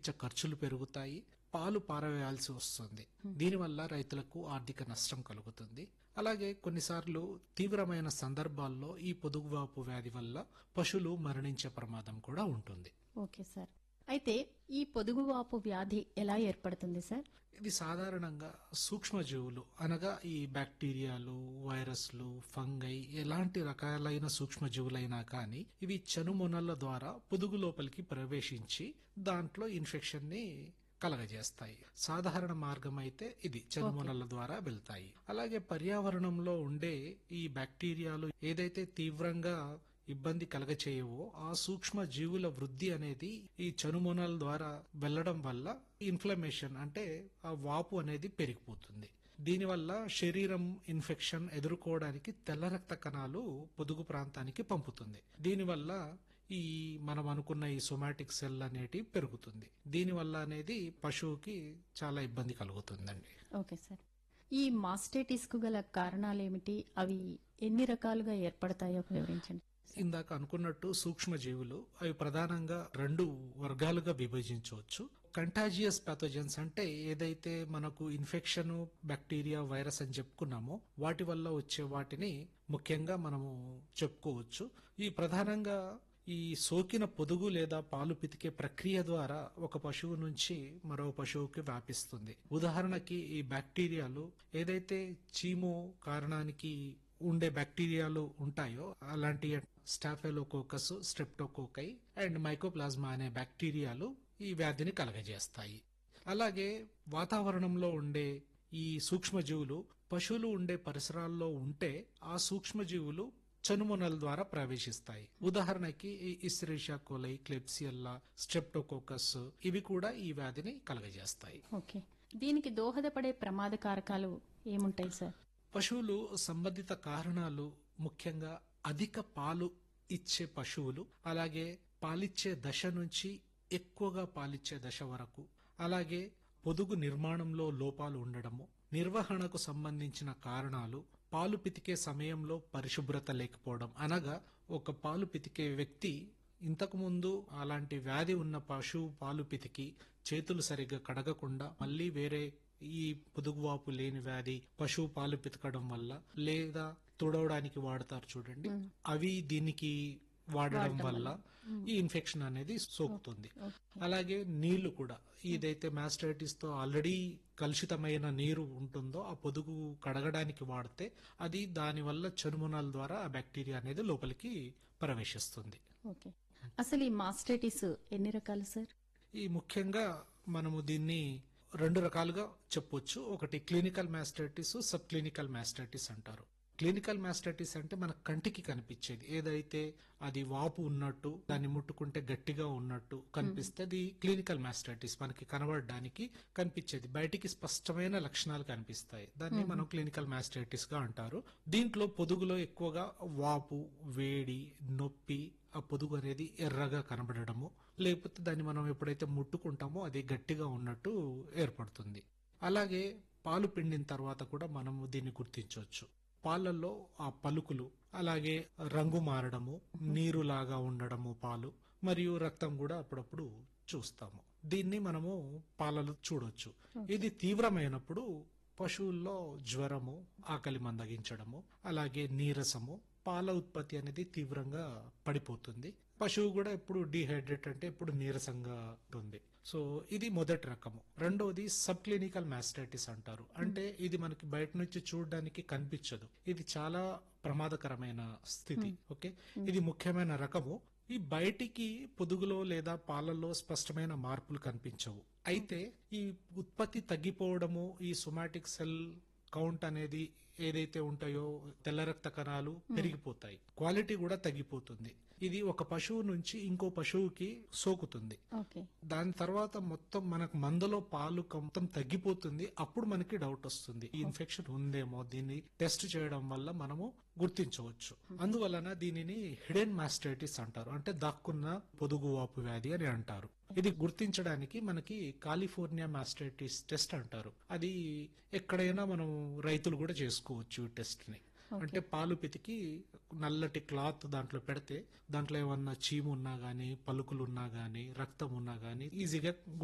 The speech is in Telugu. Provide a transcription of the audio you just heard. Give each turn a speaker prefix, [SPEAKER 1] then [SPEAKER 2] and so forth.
[SPEAKER 1] చికిత్స ఖర్చులు పెరుగుతాయి పాలు పారవేయాల్సి వస్తుంది దీనివల్ల రైతులకు ఆర్థిక నష్టం కలుగుతుంది అలాగే కొన్నిసార్లు తీవ్రమైన సందర్భాల్లో ఈ పొదుగువాపు వ్యాధి వల్ల పశువులు మరణించే ప్రమాదం కూడా ఉంటుంది
[SPEAKER 2] ఓకే సార్ అయితే ఈ పొదుగువాపు వ్యాధి ఎలా ఏర్పడుతుంది సార్
[SPEAKER 1] ఇది సాధారణంగా సూక్ష్మజీవులు అనగా ఈ బ్యాక్టీరియాలు వైరస్లు ఫంగై ఎలాంటి రకాలైన సూక్ష్మజీవులైనా కానీ ఇవి చనుమొనల ద్వారా పొదుగు లోపలికి ప్రవేశించి దాంట్లో ఇన్ఫెక్షన్ ని కలగజేస్తాయి సాధారణ మార్గం అయితే ఇది చనుమొనల ద్వారా వెళ్తాయి అలాగే పర్యావరణంలో ఉండే ఈ బ్యాక్టీరియాలు ఏదైతే తీవ్రంగా ఇబ్బంది కలగచేయవో ఆ సూక్ష్మ జీవుల వృద్ధి అనేది ఈ చనుమొనల ద్వారా వెళ్లడం వల్ల ఇన్ఫ్లమేషన్ అంటే ఆ వాపు అనేది పెరిగిపోతుంది దీనివల్ల శరీరం ఇన్ఫెక్షన్ ఎదుర్కోవడానికి తెల్ల రక్త కణాలు పొదుగు ప్రాంతానికి పంపుతుంది దీనివల్ల ఈ మనం అనుకున్న ఈ సొమాటిక్ సెల్ అనేటి పెరుగుతుంది దీనివల్ల అనేది పశువుకి చాలా ఇబ్బంది కలుగుతుందండి
[SPEAKER 2] ఓకే సార్ ఈ మాస్టైటిస్ కు గల కారణాలేమిటి అవి ఎన్ని రకాలుగా ఏర్పడతాయో వివరించండి
[SPEAKER 1] ఇందాక అనుకున్నట్టు సూక్ష్మజీవులు అవి ప్రధానంగా రెండు వర్గాలుగా విభజించవచ్చు కంటాజియస్ పాథోజన్స్ అంటే ఏదైతే మనకు ఇన్ఫెక్షన్ బ్యాక్టీరియా వైరస్ అని చెప్పుకున్నామో వాటి వల్ల వచ్చే వాటిని ముఖ్యంగా మనము చెప్పుకోవచ్చు ఈ ప్రధానంగా ఈ సోకిన పొదుగు లేదా పాలు పితికే ప్రక్రియ ద్వారా ఒక పశువు నుంచి మరో పశువుకి వ్యాపిస్తుంది ఉదాహరణకి ఈ బ్యాక్టీరియాలు ఏదైతే చీము కారణానికి ఉండే బ్యాక్టీరియాలు ఉంటాయో అలాంటి స్టాఫెలోకోకస్ స్ట్రెప్టోకోకై అండ్ మైకోప్లాజ్మా అనే బ్యాక్టీరియాలు ఈ వ్యాధిని కలగజేస్తాయి అలాగే వాతావరణంలో ఉండే ఈ సూక్ష్మజీవులు పశువులు ఉండే పరిసరాల్లో ఉంటే ఆ సూక్ష్మజీవులు చనుమొనల ద్వారా ప్రవేశిస్తాయి ఉదాహరణకి ఈ ఇస్రేషియా కోలై క్లెప్సియల్లా స్ట్రెప్టోకోకస్ ఇవి కూడా ఈ వ్యాధిని కలగజేస్తాయి
[SPEAKER 2] ఓకే దీనికి దోహదపడే ప్రమాద కారకాలు ఏముంటాయి సార్
[SPEAKER 1] పశువులు సంబంధిత కారణాలు ముఖ్యంగా అధిక పాలు ఇచ్చే పశువులు అలాగే పాలిచ్చే దశ నుంచి ఎక్కువగా పాలిచ్చే దశ వరకు అలాగే పొదుగు నిర్మాణంలో లోపాలు ఉండడము నిర్వహణకు సంబంధించిన కారణాలు పాలు పితికే సమయంలో పరిశుభ్రత లేకపోవడం అనగా ఒక పాలు పితికే వ్యక్తి ఇంతకు ముందు అలాంటి వ్యాధి ఉన్న పశువు పాలు పితికి చేతులు సరిగ్గా కడగకుండా మళ్ళీ వేరే ఈ పొదుగువాపు లేని వ్యాధి పశువు పాలు పితకడం వల్ల లేదా తుడవడానికి వాడతారు చూడండి అవి దీనికి వాడడం వల్ల ఈ ఇన్ఫెక్షన్ అనేది సోకుతుంది అలాగే నీళ్లు కూడా ఏదైతే మాస్టైటిస్ తో ఆల్రెడీ కలుషితమైన నీరు ఉంటుందో ఆ పొదుగు కడగడానికి వాడితే అది దాని వల్ల చనుమొనాల ద్వారా ఆ బ్యాక్టీరియా అనేది లోపలికి ప్రవేశిస్తుంది
[SPEAKER 2] ఓకే అసలు ఈ మాస్టైటిస్ ఎన్ని రకాలు సార్
[SPEAKER 1] ఈ ముఖ్యంగా మనము దీన్ని రెండు రకాలుగా చెప్పొచ్చు ఒకటి clinical mastitis sub clinical mastitis అంటారు క్లినికల్ మాస్టైటిస్ అంటే మన కంటికి కనిపించేది ఏదైతే అది వాపు ఉన్నట్టు దాన్ని ముట్టుకుంటే గట్టిగా ఉన్నట్టు కనిపిస్తే అది క్లినికల్ మాస్టైటిస్ మనకి కనబడడానికి కనిపించేది బయటికి స్పష్టమైన లక్షణాలు కనిపిస్తాయి దాన్ని మనం క్లినికల్ మాస్టైటిస్ గా అంటారు దీంట్లో పొదుగులో ఎక్కువగా వాపు వేడి నొప్పి ఆ పొదుగు అనేది ఎర్రగా కనబడడము లేకపోతే దాన్ని మనం ఎప్పుడైతే ముట్టుకుంటామో అది గట్టిగా ఉన్నట్టు ఏర్పడుతుంది అలాగే పాలు పిండిన తర్వాత కూడా మనము దీన్ని గుర్తించవచ్చు పాలల్లో ఆ పలుకులు అలాగే రంగు మారడము నీరులాగా ఉండడము పాలు మరియు రక్తం కూడా అప్పుడప్పుడు చూస్తాము దీన్ని మనము పాలలో చూడొచ్చు ఇది తీవ్రమైనప్పుడు పశువుల్లో జ్వరము ఆకలి మందగించడము అలాగే నీరసము పాల ఉత్పత్తి అనేది తీవ్రంగా పడిపోతుంది పశువు కూడా ఎప్పుడు డిహైడ్రేట్ అంటే ఎప్పుడు నీరసంగా ఉంటుంది సో ఇది మొదటి రకము రెండవది సబ్ క్లినికల్ మాస్టైటిస్ అంటారు అంటే ఇది మనకి బయట నుంచి చూడడానికి కనిపించదు ఇది చాలా ప్రమాదకరమైన స్థితి ఓకే ఇది ముఖ్యమైన రకము ఈ బయటికి పొదుగులో లేదా పాలల్లో స్పష్టమైన మార్పులు కనిపించవు అయితే ఈ ఉత్పత్తి తగ్గిపోవడము ఈ సొమాటిక్ సెల్ కౌంట్ అనేది ఏదైతే ఉంటాయో తెల్ల రక్త కణాలు పెరిగిపోతాయి క్వాలిటీ కూడా తగ్గిపోతుంది ఇది ఒక పశువు నుంచి ఇంకో పశువుకి సోకుతుంది
[SPEAKER 2] ఓకే
[SPEAKER 1] దాని తర్వాత మొత్తం మనకు మందలో పాలు మొత్తం తగ్గిపోతుంది అప్పుడు మనకి డౌట్ వస్తుంది ఈ ఇన్ఫెక్షన్ ఉందేమో దీన్ని టెస్ట్ చేయడం వల్ల మనము గుర్తించవచ్చు అందువలన దీనిని హిడెన్ మాస్టైటిస్ అంటారు అంటే దాక్కున్న పొదుగు వాపు వ్యాధి అని అంటారు ఇది గుర్తించడానికి మనకి కాలిఫోర్నియా మాస్టైటిస్ టెస్ట్ అంటారు అది ఎక్కడైనా మనం రైతులు కూడా చేసుకోవచ్చు ఈ టెస్ట్ ని అంటే పాలు పితికి నల్లటి క్లాత్ దాంట్లో పెడితే దాంట్లో ఏమన్నా చీము ఉన్నా గానీ పలుకులు ఉన్నా గానీ రక్తం ఉన్నా గానీ ఈజీగా